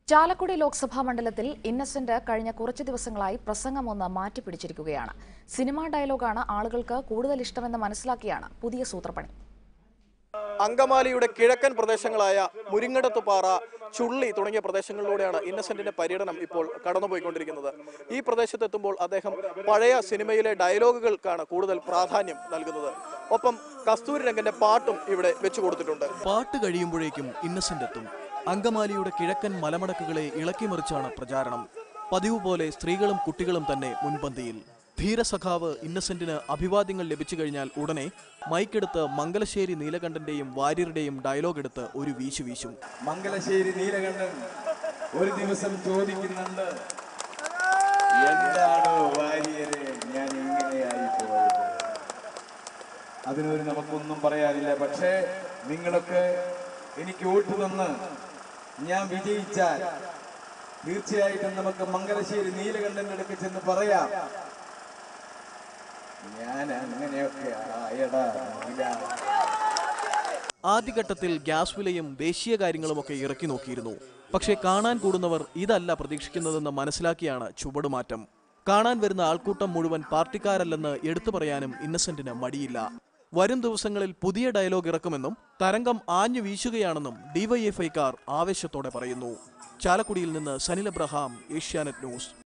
ചാലക്കുടി ലോക്സഭാ മണ്ഡലത്തിൽ ഇന്നസെന്റ് കഴിഞ്ഞ കുറച്ച് ദിവസങ്ങളായി പ്രസംഗമൊന്ന് മാറ്റിപ്പിടിച്ചിരിക്കുകയാണ് സിനിമാ ഡയലോഗാണ് ആളുകൾക്ക് കൂടുതൽ ഇഷ്ടമെന്ന് മനസ്സിലാക്കിയാണ് പുതിയ സൂത്രപ്പണി അങ്കമാലിയുടെ കിഴക്കൻ പ്രദേശങ്ങളായ മുരിങ്ങടത്തുപാറ ചുള്ളി തുടങ്ങിയ പ്രദേശങ്ങളിലൂടെയാണ് ഇന്നസെന്റിന്റെ പര്യടനം ഇപ്പോൾ കടന്നുപോയിക്കൊണ്ടിരിക്കുന്നത് ഈ പ്രദേശത്തെത്തുമ്പോൾ അദ്ദേഹം പഴയ സിനിമയിലെ ഡയലോഗുകൾക്കാണ് കൂടുതൽ പ്രാധാന്യം നൽകുന്നത് ഒപ്പം കസ്തൂരി രംഗന്റെ പാട്ടും ഇവിടെ വെച്ചു കൊടുത്തിട്ടുണ്ട് പാട്ട് കഴിയുമ്പോഴേക്കും ഇന്നസെന്റ് എത്തും അങ്കമാലിയുടെ കിഴക്കൻ മലമടക്കുകളെ ഇളക്കിമറിച്ചാണ് പ്രചാരണം പതിവ് പോലെ സ്ത്രീകളും കുട്ടികളും തന്നെ മുൻപന്തിയിൽ ധീരസഖാവ് ഇന്നസെന്റിന് അഭിവാദ്യങ്ങൾ ലഭിച്ചു കഴിഞ്ഞാൽ ഉടനെ മൈക്കെടുത്ത് മംഗലശ്ശേരി നീലകണ്ഠന്റെയും വാര്യരുടെയും ഡയലോഗ് എടുത്ത് ഒരു വീശു വീശും മംഗലശ്ശേരി നീലകണ്ഠൻ ഒരു ദിവസം ചോദിക്കുന്നുണ്ട് എന്താണോ വാര്യരെ ഞാൻ ഇങ്ങനെയായി പോയത് അതിനൊരു നമുക്കൊന്നും പറയാനില്ല പക്ഷേ നിങ്ങളൊക്കെ എനിക്ക് വോട്ട് തന്ന് ഞാൻ വിജയിച്ചാൽ തീർച്ചയായിട്ടും നമുക്ക് മംഗലശ്ശേരി നീലകണ്ഠന്റെ അടുക്ക് ചെന്ന് പറയാം ഞാൻ അങ്ങനെയൊക്കെ ആയടാ നീല ആദ്യഘട്ടത്തിൽ ഗ്യാസ് വിലയും ദേശീയ കാര്യങ്ങളുമൊക്കെ ഇറക്കി നോക്കിയിരുന്നു പക്ഷേ കാണാൻ കൂടുന്നവർ ഇതല്ല പ്രതീക്ഷിക്കുന്നതെന്ന് മനസ്സിലാക്കിയാണ് ചുവടുമാറ്റം കാണാൻ വരുന്ന ആൾക്കൂട്ടം മുഴുവൻ പാർട്ടിക്കാരല്ലെന്ന് എടുത്തു പറയാനും ഇന്നസെന്റിന് മടിയില്ല വരും ദിവസങ്ങളിൽ പുതിയ ഡയലോഗ് ഇറക്കുമെന്നും തരംഗം ആഞ്ഞു വീശുകയാണെന്നും ഡിവൈഎഫ്ഐക്കാർ ആവേശത്തോടെ പറയുന്നു ചാലക്കുടിയിൽ നിന്ന് സനിൽ അബ്രഹാം ഏഷ്യാനെറ്റ് ന്യൂസ്